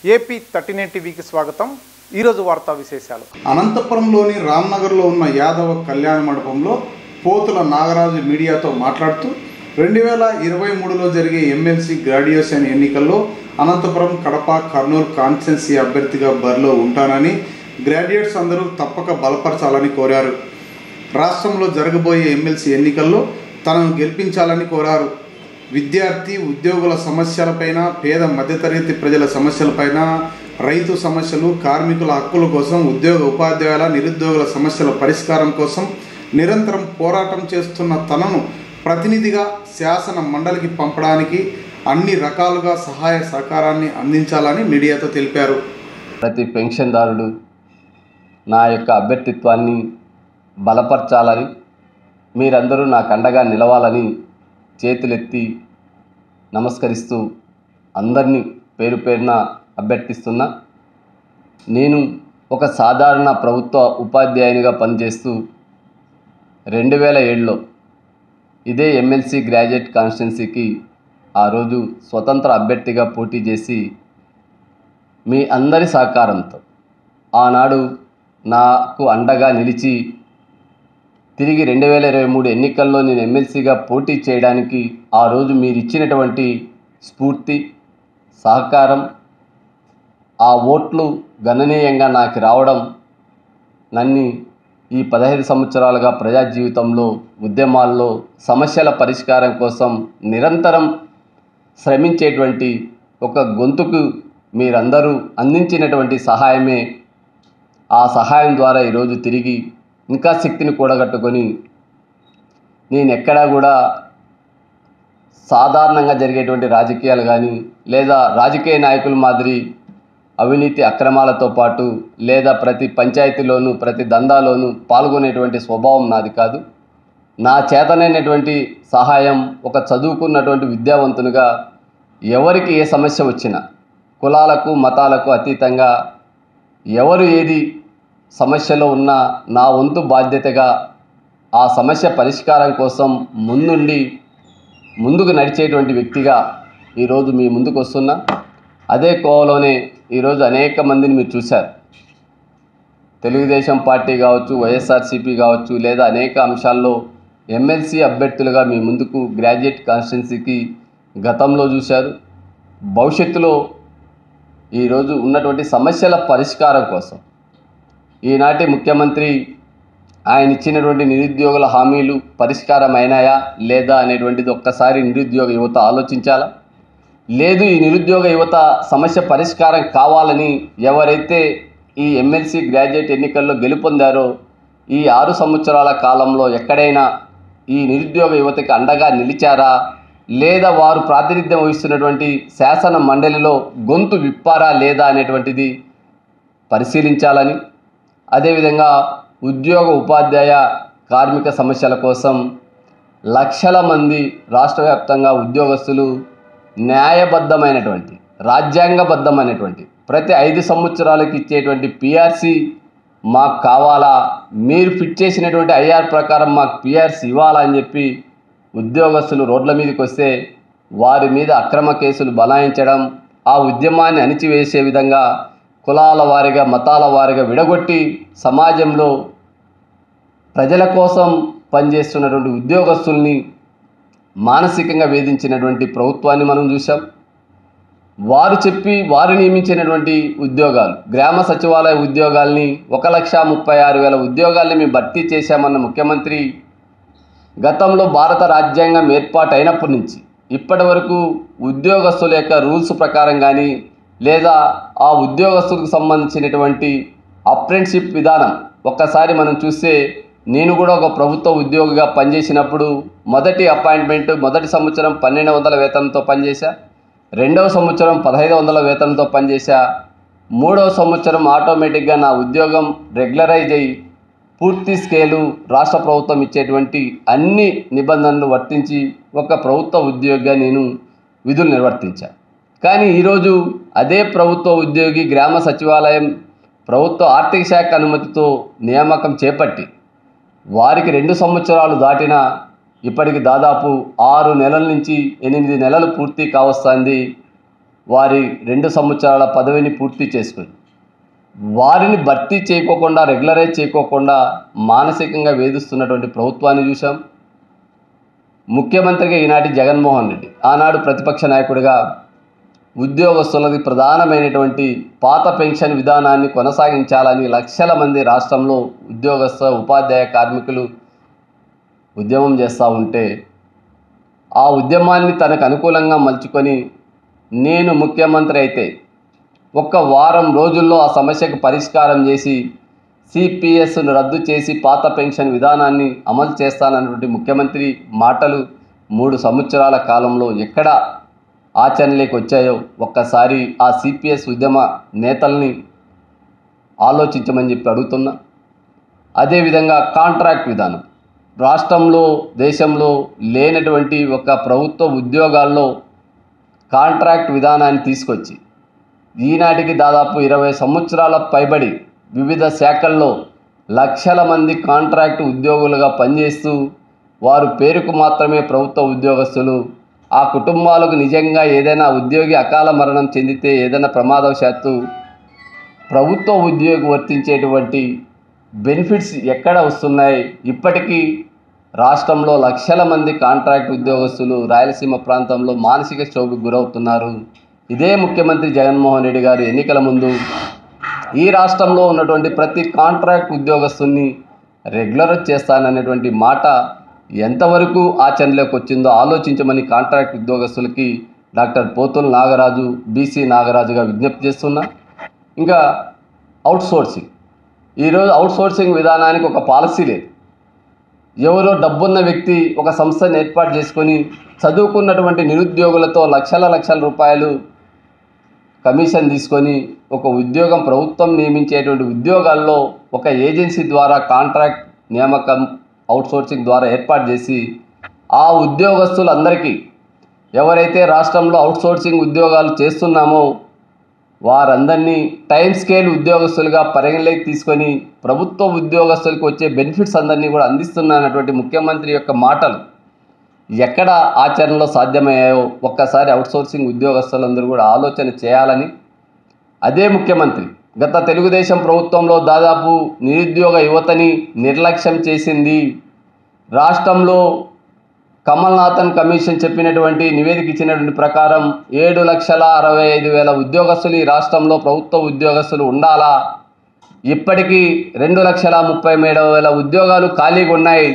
AP thirty nine టీవీకి స్వాగతం ఈరోజు వార్తా విశేషాలు అనంతపురంలోని రామ్నగర్లో ఉన్న యాదవ కళ్యాణ మండపంలో పోతుల నాగరాజు మీడియాతో మాట్లాడుతూ రెండు వేల ఇరవై మూడులో జరిగే ఎమ్మెల్సీ గ్రాడ్యుయేషన్ ఎన్నికల్లో అనంతపురం కడప కర్నూలు కాన్స్టెన్సీ అభ్యర్థిగా బరిలో ఉంటానని గ్రాడ్యుయేట్స్ అందరూ తప్పక బలపరచాలని కోరారు రాష్ట్రంలో జరగబోయే ఎమ్మెల్సీ ఎన్నికల్లో తనను గెలిపించాలని కోరారు విద్యార్థి ఉద్యోగుల సమస్యలపైన పేద మధ్యతరగతి ప్రజల సమస్యలపైన రైతు సమస్యలు కార్మికుల హక్కుల కోసం ఉద్యోగ ఉపాధ్యాయుల నిరుద్యోగుల సమస్యల పరిష్కారం కోసం నిరంతరం పోరాటం చేస్తున్న తనను ప్రతినిధిగా శాసన మండలికి పంపడానికి అన్ని రకాలుగా సహాయ సహకారాన్ని అందించాలని మీడియాతో తెలిపారు ప్రతి పెన్షన్దారుడు నా యొక్క అభ్యర్థిత్వాన్ని బలపరచాలని మీరందరూ నాకు అండగా నిలవాలని చేతులెత్తి నమస్కరిస్తూ అందరినీ పేరు పేరున అభ్యర్థిస్తున్నా నేను ఒక సాధారణ ప్రభుత్వ ఉపాధ్యాయునిగా పనిచేస్తూ రెండు వేల ఏడులో ఇదే ఎమ్మెల్సీ గ్రాడ్యుయేట్ కాన్స్టిట్యున్సీకి ఆ రోజు స్వతంత్ర అభ్యర్థిగా పోటీ చేసి మీ అందరి సహకారంతో ఆనాడు నాకు అండగా నిలిచి తిరిగి రెండు వేల ఇరవై మూడు ఎన్నికల్లో నేను ఎమ్మెల్సీగా పోటీ చేయడానికి ఆ రోజు మీరు ఇచ్చినటువంటి స్ఫూర్తి సహకారం ఆ ఓట్లు గణనీయంగా నాకు రావడం నన్ను ఈ పదహైదు సంవత్సరాలుగా ప్రజా జీవితంలో ఉద్యమాల్లో సమస్యల పరిష్కారం కోసం నిరంతరం శ్రమించేటువంటి ఒక గొంతుకు మీరందరూ అందించినటువంటి సహాయమే ఆ సహాయం ద్వారా ఈరోజు తిరిగి ఇంకా శక్తిని కూడగట్టుకొని నేను ఎక్కడా కూడా సాధారణంగా జరిగేటువంటి రాజకీయాలు కానీ లేదా రాజకీయ నాయకుల మాదిరి అవినీతి అక్రమాలతో పాటు లేదా ప్రతి పంచాయతీలోనూ ప్రతి దందాలోనూ పాల్గొనేటువంటి స్వభావం నాది కాదు నా చేతనైనటువంటి సహాయం ఒక చదువుకున్నటువంటి విద్యావంతునిగా ఎవరికి ఏ సమస్య వచ్చినా కులాలకు మతాలకు అతీతంగా ఎవరు ఏది సమస్యలో ఉన్నా నా వంతు బాధ్యతగా ఆ సమస్య పరిష్కారం కోసం ముందుండి ముందుకు నడిచేటువంటి వ్యక్తిగా ఈరోజు మీ ముందుకు వస్తున్నా అదే కోవలోనే ఈరోజు అనేక మందిని మీరు చూశారు తెలుగుదేశం పార్టీ కావచ్చు వైఎస్ఆర్సీపీ కావచ్చు లేదా అనేక అంశాల్లో ఎమ్మెల్సీ అభ్యర్థులుగా మీ ముందుకు గ్రాడ్యుయేట్ కాన్స్టిట్యున్సీకి గతంలో చూశారు భవిష్యత్తులో ఈరోజు ఉన్నటువంటి సమస్యల పరిష్కారం కోసం ఈనాటి ముఖ్యమంత్రి ఆయన ఇచ్చినటువంటి నిరుద్యోగుల హామీలు పరిష్కారం అయినాయా లేదా అనేటువంటిది ఒక్కసారి నిరుద్యోగ యువత ఆలోచించాలా లేదు ఈ నిరుద్యోగ యువత సమస్య పరిష్కారం కావాలని ఎవరైతే ఈ ఎమ్మెల్సీ గ్రాడ్యుయేట్ ఎన్నికల్లో గెలుపొందారో ఈ ఆరు సంవత్సరాల కాలంలో ఎక్కడైనా ఈ నిరుద్యోగ యువతకి అండగా నిలిచారా లేదా వారు ప్రాతినిధ్యం వహిస్తున్నటువంటి శాసన మండలిలో గొంతు విప్పారా లేదా అనేటువంటిది పరిశీలించాలని అదేవిధంగా ఉద్యోగ ఉపాధ్యాయ కార్మిక సమస్యల కోసం లక్షల మంది రాష్ట్ర వ్యాప్తంగా ఉద్యోగస్తులు న్యాయబద్ధమైనటువంటి రాజ్యాంగబద్ధమైనటువంటి ప్రతి ఐదు సంవత్సరాలకు ఇచ్చేటువంటి పిఆర్సి మాకు కావాలా మీరు ఫిట్ చేసినటువంటి ఐఆర్ ప్రకారం మాకు పిఆర్సి ఇవ్వాలా అని చెప్పి ఉద్యోగస్తులు రోడ్ల మీదకి వస్తే వారి మీద అక్రమ కేసులు బనాయించడం ఆ ఉద్యమాన్ని అణిచివేసే విధంగా కులాల వారిగా మతాల వారిగా విడగొట్టి సమాజంలో ప్రజల కోసం పనిచేస్తున్నటువంటి ఉద్యోగస్తుల్ని మానసికంగా వేధించినటువంటి ప్రభుత్వాన్ని మనం చూసాం వారు చెప్పి వారు నియమించినటువంటి ఉద్యోగాలు గ్రామ సచివాలయ ఉద్యోగాల్ని ఒక లక్ష ముప్పై ఆరు వేల ఉద్యోగాల్ని మేము భర్తీ చేశామన్న ముఖ్యమంత్రి గతంలో భారత రాజ్యాంగం ఏర్పాటు అయినప్పటి నుంచి ఇప్పటి వరకు ఉద్యోగస్తుల యొక్క రూల్స్ ప్రకారం కానీ లేదా ఆ ఉద్యోగస్తులకు సంబంధించినటువంటి అప్రెంటిషిప్ విధానం ఒక్కసారి మనం చూస్తే నేను కూడా ఒక ప్రభుత్వ ఉద్యోగిగా పనిచేసినప్పుడు మొదటి అపాయింట్మెంట్ మొదటి సంవత్సరం పన్నెండు వందల వేతనంతో పనిచేశా రెండవ సంవత్సరం పదహైదు వందల వేతనంతో పనిచేశా మూడవ సంవత్సరం ఆటోమేటిక్గా నా ఉద్యోగం రెగ్యులరైజ్ అయ్యి పూర్తి స్కేలు రాష్ట్ర ప్రభుత్వం ఇచ్చేటువంటి అన్ని నిబంధనలు వర్తించి ఒక ప్రభుత్వ ఉద్యోగిగా నేను విధులు నిర్వర్తించా కానీ ఈరోజు అదే ప్రభుత్వ ఉద్యోగి గ్రామ సచివాలయం ప్రభుత్వ ఆర్థిక శాఖ అనుమతితో నియామకం చేపట్టి వారికి రెండు సంవత్సరాలు దాటినా ఇప్పటికి దాదాపు ఆరు నెలల నుంచి ఎనిమిది నెలలు పూర్తి కావస్తుంది వారి రెండు సంవత్సరాల పదవిని పూర్తి చేసుకుని వారిని భర్తీ చేయకోకుండా రెగ్యులరైజ్ చేయకోకుండా మానసికంగా వేధిస్తున్నటువంటి ప్రభుత్వాన్ని చూసాం ముఖ్యమంత్రిగా ఈనాటి జగన్మోహన్ రెడ్డి ఆనాడు ప్రతిపక్ష నాయకుడిగా ఉద్యోగస్తులది ప్రధానమైనటువంటి పాత పెన్షన్ విధానాన్ని కొనసాగించాలని లక్షల మంది రాష్ట్రంలో ఉద్యోగస్థ ఉపాధ్యాయ కార్మికులు ఉద్యమం చేస్తూ ఉంటే ఆ ఉద్యమాన్ని తనకు అనుకూలంగా మలుచుకొని నేను ముఖ్యమంత్రి అయితే ఒక్క వారం రోజుల్లో ఆ సమస్యకు పరిష్కారం చేసి సిపిఎస్ను రద్దు చేసి పాత పెన్షన్ విధానాన్ని అమలు చేస్తానన్నటువంటి ముఖ్యమంత్రి మాటలు మూడు సంవత్సరాల కాలంలో ఎక్కడ ఆచరణలోకి వచ్చాయో ఒక్కసారి ఆ సిపిఎస్ ఉద్యమ నేతల్ని ఆలోచించమని చెప్పి అడుగుతున్నా అదేవిధంగా కాంట్రాక్ట్ విధానం రాష్ట్రంలో దేశంలో లేనటువంటి ఒక ప్రభుత్వ ఉద్యోగాల్లో కాంట్రాక్ట్ విధానాన్ని తీసుకొచ్చి ఈనాటికి దాదాపు ఇరవై సంవత్సరాల పైబడి వివిధ శాఖల్లో లక్షల మంది కాంట్రాక్ట్ ఉద్యోగులుగా పనిచేస్తూ వారు పేరుకు మాత్రమే ప్రభుత్వ ఉద్యోగస్తులు ఆ కుటుంబాలకు నిజంగా ఏదైనా ఉద్యోగి అకాల మరణం చెందితే ఏదైనా ప్రమాదవశాత్తు ప్రభుత్వ ఉద్యోగి వర్తించేటువంటి బెనిఫిట్స్ ఎక్కడ వస్తున్నాయి ఇప్పటికీ రాష్ట్రంలో లక్షల మంది కాంట్రాక్ట్ ఉద్యోగస్తులు రాయలసీమ ప్రాంతంలో మానసిక క్షోభకు గురవుతున్నారు ఇదే ముఖ్యమంత్రి జగన్మోహన్ రెడ్డి గారు ఎన్నికల ముందు ఈ రాష్ట్రంలో ఉన్నటువంటి ప్రతి కాంట్రాక్ట్ ఉద్యోగస్తుని రెగ్యులర్ చేస్తాననేటువంటి మాట ఎంతవరకు ఆచరణలోకి వచ్చిందో ఆలోచించమని కాంట్రాక్ట్ ఉద్యోగస్తులకి డాక్టర్ పోతుల నాగరాజు బీసీ నాగరాజుగా విజ్ఞప్తి చేస్తున్నా ఇంకా అవుట్ సోర్సింగ్ ఈరోజు అవుట్ సోర్సింగ్ విధానానికి ఒక పాలసీ లేదు ఎవరో డబ్బున్న వ్యక్తి ఒక సంస్థను ఏర్పాటు చేసుకొని చదువుకున్నటువంటి నిరుద్యోగులతో లక్షల లక్షల రూపాయలు కమిషన్ తీసుకొని ఒక ఉద్యోగం ప్రభుత్వం నియమించేటువంటి ఉద్యోగాల్లో ఒక ఏజెన్సీ ద్వారా కాంట్రాక్ట్ నియామకం అవుట్సోర్సింగ్ ద్వారా ఏర్పాటు చేసి ఆ ఉద్యోగస్తులందరికీ ఎవరైతే రాష్ట్రంలో అవుట్సోర్సింగ్ ఉద్యోగాలు చేస్తున్నామో వారందరినీ టైం స్కేల్ ఉద్యోగస్తులుగా పరిగణలోకి తీసుకొని ప్రభుత్వ ఉద్యోగస్తులకు వచ్చే బెనిఫిట్స్ అందరినీ కూడా అందిస్తున్నటువంటి ముఖ్యమంత్రి యొక్క మాటలు ఎక్కడ ఆచరణలో సాధ్యమయ్యాయో ఒక్కసారి అవుట్సోర్సింగ్ ఉద్యోగస్తులందరూ కూడా ఆలోచన చేయాలని అదే ముఖ్యమంత్రి గత తెలుగుదేశం ప్రభుత్వంలో దాదాపు నిరుద్యోగ యువతని నిర్లక్ష్యం చేసింది రాష్ట్రంలో కమల్నాథన్ కమిషన్ చెప్పినటువంటి నివేదిక ఇచ్చినటువంటి ప్రకారం ఏడు లక్షల అరవై ఐదు వేల ఉద్యోగస్తులు ఈ రాష్ట్రంలో ప్రభుత్వ ఉద్యోగస్తులు ఉండాలా ఇప్పటికీ రెండు లక్షల ముప్పై మూడు వేల ఉద్యోగాలు ఖాళీగా ఉన్నాయి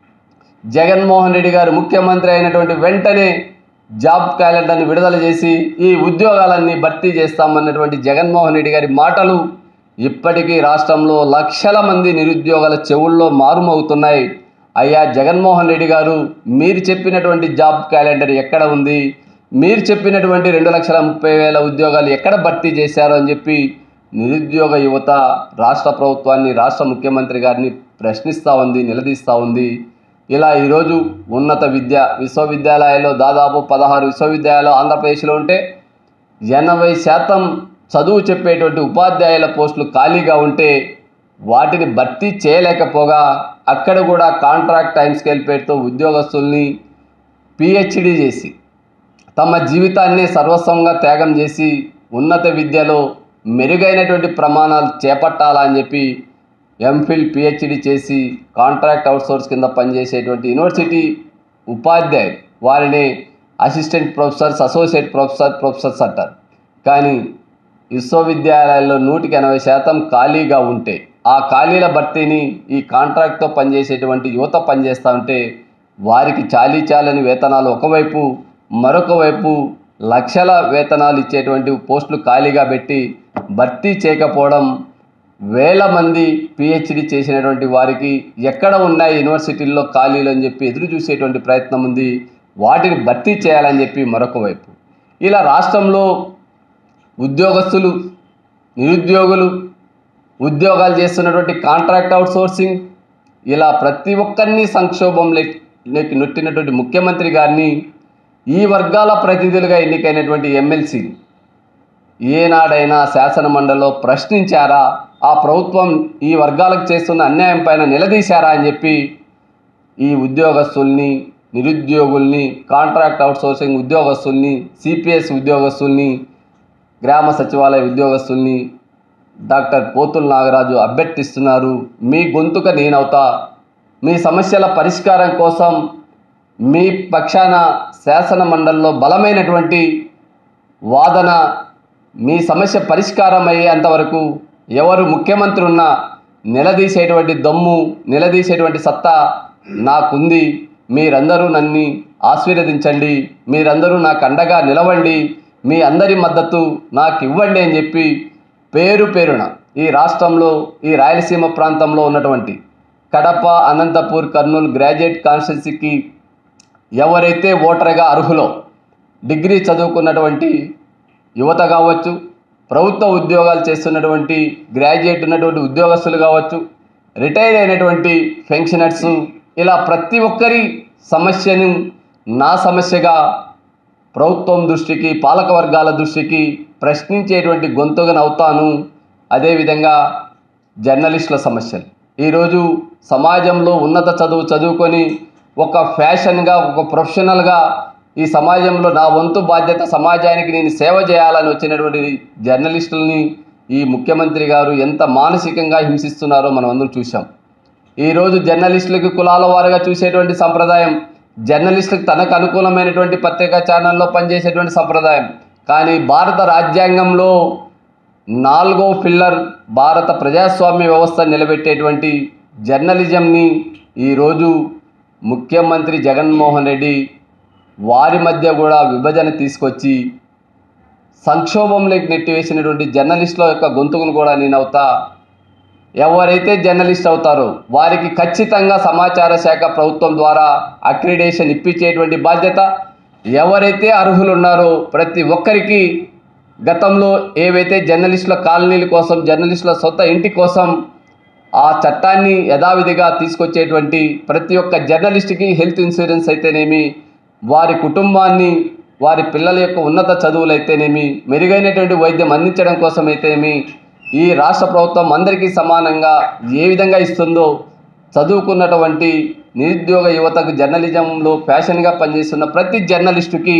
జగన్మోహన్ రెడ్డి గారు ముఖ్యమంత్రి అయినటువంటి వెంటనే జాబ్ క్యాలెండర్ని విడుదల చేసి ఈ ఉద్యోగాలన్నీ భర్తీ చేస్తామన్నటువంటి జగన్మోహన్ రెడ్డి గారి మాటలు ఇప్పటికీ రాష్ట్రంలో లక్షల మంది నిరుద్యోగుల చెవుల్లో మారుమవుతున్నాయి అయ్యా జగన్మోహన్ రెడ్డి గారు మీరు చెప్పినటువంటి జాబ్ క్యాలెండర్ ఎక్కడ ఉంది మీరు చెప్పినటువంటి రెండు లక్షల ముప్పై వేల ఉద్యోగాలు ఎక్కడ భర్తీ చేశారు అని చెప్పి నిరుద్యోగ యువత రాష్ట్ర ప్రభుత్వాన్ని రాష్ట్ర ముఖ్యమంత్రి గారిని ప్రశ్నిస్తూ ఉంది నిలదీస్తూ ఉంది ఇలా ఈరోజు ఉన్నత విద్య విశ్వవిద్యాలయాల్లో దాదాపు పదహారు విశ్వవిద్యాలయాలు ఆంధ్రప్రదేశ్లో ఉంటే ఎనభై శాతం చదువు చెప్పేటువంటి ఉపాధ్యాయుల పోస్టులు ఖాళీగా ఉంటే వాటిని భర్తీ చేయలేకపోగా అక్కడ కూడా కాంట్రాక్ట్ టైం స్కేల్ పేరుతో ఉద్యోగస్తుల్ని పిహెచ్డి చేసి తమ జీవితాన్ని సర్వస్వంగా త్యాగం చేసి ఉన్నత విద్యలో మెరుగైనటువంటి ప్రమాణాలు చేపట్టాలని చెప్పి ఎంఫిల్ పిహెచ్డి చేసి కాంట్రాక్ట్ అవుట్సోర్స్ కింద పనిచేసేటువంటి యూనివర్సిటీ ఉపాధ్యాయులు వారిని assistant professors associate professor professors అంటారు కానీ విశ్వవిద్యాలయాల్లో నూటికి ఎనభై శాతం ఖాళీగా ఉంటే ఆ ఖాళీల భర్తీని ఈ కాంట్రాక్ట్తో పనిచేసేటువంటి యువత పనిచేస్తూ ఉంటే వారికి చాలీ చాలని వేతనాలు ఒకవైపు మరొక వైపు లక్షల వేతనాలు ఇచ్చేటువంటి పోస్టులు ఖాళీగా పెట్టి భర్తీ చేయకపోవడం వేల మంది పిహెచ్డి చేసినటువంటి వారికి ఎక్కడ ఉన్నాయి యూనివర్సిటీల్లో ఖాళీలు అని చెప్పి ఎదురు చూసేటువంటి ప్రయత్నం ఉంది వాటిని భర్తీ చేయాలని చెప్పి మరొక వైపు ఇలా రాష్ట్రంలో ఉద్యోగస్తులు నిరుద్యోగులు ఉద్యోగాలు చేస్తున్నటువంటి కాంట్రాక్ట్ అవుట్సోర్సింగ్ ఇలా ప్రతి ఒక్కరిని సంక్షోభంలోకి నెట్టినటువంటి ముఖ్యమంత్రి గారిని ఈ వర్గాల ప్రతినిధులుగా ఎన్నికైనటువంటి ఎమ్మెల్సీ ఏనాడైనా శాసన మండలిలో ప్రశ్నించారా ఆ ప్రభుత్వం ఈ వర్గాలకు చేస్తున్న అన్యాయం పైన నిలదీశారా అని చెప్పి ఈ ఉద్యోగస్తుల్ని నిరుద్యోగుల్ని కాంట్రాక్ట్ అవుట్సోర్సింగ్ ఉద్యోగస్తుల్ని సిపిఎస్ ఉద్యోగస్తుల్ని గ్రామ సచివాలయ ఉద్యోగస్తుల్ని డాక్టర్ పోతుల నాగరాజు అభ్యర్థిస్తున్నారు మీ గొంతుక నేనవుతా మీ సమస్యల పరిష్కారం కోసం మీ పక్షాన శాసన మండలిలో బలమైనటువంటి వాదన మీ సమస్య పరిష్కారం అయ్యేంతవరకు ఎవరు ముఖ్యమంత్రి ఉన్నా నిలదీసేటువంటి దమ్ము నిలదీసేటువంటి సత్తా నాకుంది మీరందరూ నన్ను ఆశీర్వదించండి మీరందరూ నాకు అండగా నిలవండి మీ అందరి మద్దతు నాకు ఇవ్వండి అని చెప్పి పేరు పేరున ఈ రాష్ట్రంలో ఈ రాయలసీమ ప్రాంతంలో ఉన్నటువంటి కడప అనంతపూర్ కర్నూలు గ్రాడ్యుయేట్ కాన్స్టిట్యున్సీకి ఎవరైతే ఓటర్గా అర్హులో డిగ్రీ చదువుకున్నటువంటి యువత కావచ్చు ప్రభుత్వ ఉద్యోగాలు చేస్తున్నటువంటి గ్రాడ్యుయేట్ ఉన్నటువంటి ఉద్యోగస్తులు కావచ్చు రిటైర్ అయినటువంటి పెన్షనర్స్ ఇలా ప్రతి ఒక్కరి సమస్యను నా సమస్యగా ప్రభుత్వం దృష్టికి పాలక వర్గాల దృష్టికి ప్రశ్నించేటువంటి గొంతుగనవుతాను అదేవిధంగా జర్నలిస్టుల సమస్యలు ఈరోజు సమాజంలో ఉన్నత చదువు చదువుకొని ఒక ఫ్యాషన్గా ఒక ప్రొఫెషనల్గా ఈ సమాజంలో నా వంతు బాధ్యత సమాజానికి నేను సేవ చేయాలని వచ్చినటువంటి జర్నలిస్టులని ఈ ముఖ్యమంత్రి గారు ఎంత మానసికంగా హింసిస్తున్నారో మనం అందరూ చూసాం ఈరోజు జర్నలిస్టులకు కులాల వారుగా చూసేటువంటి సంప్రదాయం జర్నలిస్టులకు తనకు అనుకూలమైనటువంటి పత్రికా ఛానల్లో పనిచేసేటువంటి సంప్రదాయం కానీ భారత రాజ్యాంగంలో నాలుగో పిల్లర్ భారత ప్రజాస్వామ్య వ్యవస్థ నిలబెట్టేటువంటి జర్నలిజంని ఈరోజు ముఖ్యమంత్రి జగన్మోహన్ రెడ్డి వారి మధ్య కూడా విభజన తీసుకొచ్చి సంక్షోభంలోకి నెట్టివేసినటువంటి జర్నలిస్టుల యొక్క గొంతుకును కూడా నేనవుతా ఎవరైతే జర్నలిస్ట్ అవుతారో వారికి ఖచ్చితంగా సమాచార శాఖ ప్రభుత్వం ద్వారా అక్రిడేషన్ ఇప్పించేటువంటి బాధ్యత ఎవరైతే అర్హులు ఉన్నారో ప్రతి ఒక్కరికి గతంలో ఏవైతే జర్నలిస్టుల కాలనీల కోసం జర్నలిస్టుల సొంత ఇంటి కోసం ఆ చట్టాన్ని యథావిధిగా తీసుకొచ్చేటువంటి ప్రతి ఒక్క జర్నలిస్ట్కి హెల్త్ ఇన్సూరెన్స్ అయితేనేమి వారి కుటుంబాన్ని వారి పిల్లల యొక్క ఉన్నత చదువులు అయితేనేమి మెరుగైనటువంటి వైద్యం అందించడం కోసం అయితేనేమి ఈ రాష్ట్ర ప్రభుత్వం అందరికీ సమానంగా ఏ విధంగా ఇస్తుందో చదువుకున్నటువంటి నిరుద్యోగ యువతకు జర్నలిజంలో ఫ్యాషన్గా పనిచేస్తున్న ప్రతి జర్నలిస్టుకి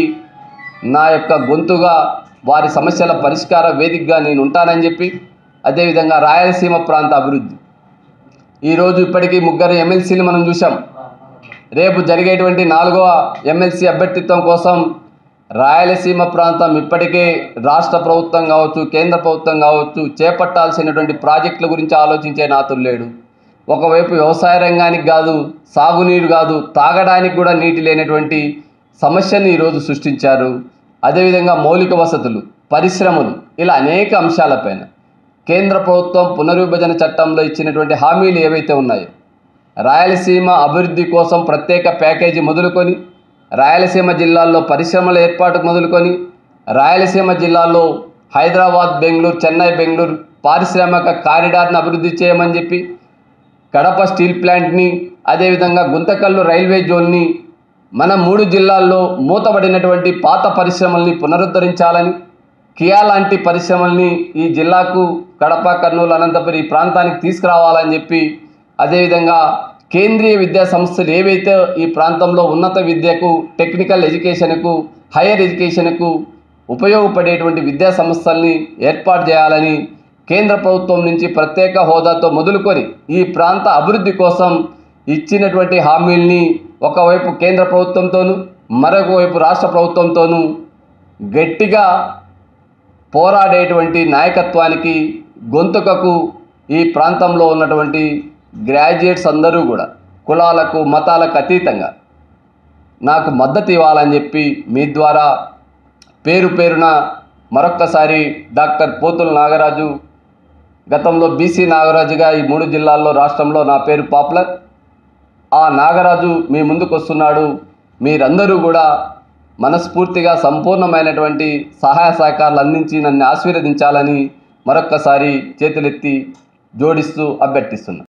నా యొక్క గొంతుగా వారి సమస్యల పరిష్కార వేదికగా నేను ఉంటానని చెప్పి అదేవిధంగా రాయలసీమ ప్రాంత అభివృద్ధి ఈరోజు ఇప్పటికీ ముగ్గురు ఎమ్మెల్సీలు మనం చూసాం రేపు జరిగేటువంటి నాలుగవ ఎమ్మెల్సీ అభ్యర్థిత్వం కోసం రాయలసీమ ప్రాంతం ఇప్పటికే రాష్ట్ర ప్రభుత్వం కావచ్చు కేంద్ర ప్రభుత్వం కావచ్చు చేపట్టాల్సినటువంటి ప్రాజెక్టుల గురించి ఆలోచించే నాతులు లేడు ఒకవైపు వ్యవసాయ రంగానికి కాదు సాగునీరు కాదు తాగడానికి కూడా నీటి లేనటువంటి సమస్యను ఈరోజు సృష్టించారు అదేవిధంగా మౌలిక వసతులు పరిశ్రమలు ఇలా అనేక అంశాలపైన కేంద్ర ప్రభుత్వం పునర్విభజన చట్టంలో ఇచ్చినటువంటి హామీలు ఏవైతే ఉన్నాయో రాయలసీమ అభివృద్ధి కోసం ప్రత్యేక ప్యాకేజీ మొదలుకొని రాయలసీమ జిల్లాల్లో పరిశ్రమల ఏర్పాటుకు మొదలుకొని రాయలసీమ జిల్లాలో హైదరాబాద్ బెంగళూరు చెన్నై బెంగళూరు పారిశ్రామిక కారిడార్ను అభివృద్ధి చేయమని చెప్పి కడప స్టీల్ ప్లాంట్ని అదేవిధంగా గుంతకల్లు రైల్వే జోన్ని మన మూడు జిల్లాల్లో మూతబడినటువంటి పాత పరిశ్రమల్ని పునరుద్ధరించాలని కియా లాంటి పరిశ్రమల్ని ఈ జిల్లాకు కడప కర్నూలు అనంతపురం ఈ ప్రాంతానికి తీసుకురావాలని చెప్పి అదేవిధంగా కేంద్రీయ విద్యా సంస్థలు ఏవైతే ఈ ప్రాంతంలో ఉన్నత విద్యకు టెక్నికల్ ఎడ్యుకేషన్కు హైయర్ ఎడ్యుకేషన్కు ఉపయోగపడేటువంటి విద్యా సంస్థల్ని ఏర్పాటు చేయాలని కేంద్ర ప్రభుత్వం నుంచి ప్రత్యేక హోదాతో మొదలుకొని ఈ ప్రాంత అభివృద్ధి కోసం ఇచ్చినటువంటి హామీల్ని ఒకవైపు కేంద్ర ప్రభుత్వంతోనూ మరొక వైపు రాష్ట్ర ప్రభుత్వంతోనూ గట్టిగా పోరాడేటువంటి నాయకత్వానికి గొంతుకకు ఈ ప్రాంతంలో ఉన్నటువంటి గ్రాడ్యుయేట్స్ అందరూ కూడా కులాలకు మతాలకు అతీతంగా నాకు మద్దతు ఇవ్వాలని చెప్పి మీ ద్వారా పేరు పేరున మరొక్కసారి డాక్టర్ పోతుల నాగరాజు గతంలో బీసీ నాగరాజుగా ఈ మూడు జిల్లాల్లో రాష్ట్రంలో నా పేరు పాపులర్ ఆ నాగరాజు మీ ముందుకు వస్తున్నాడు మీరందరూ కూడా మనస్ఫూర్తిగా సంపూర్ణమైనటువంటి సహాయ సహకారాలు అందించి నన్ను ఆశీర్వదించాలని మరొక్కసారి చేతులెత్తి జోడిస్తూ అభ్యర్థిస్తున్నా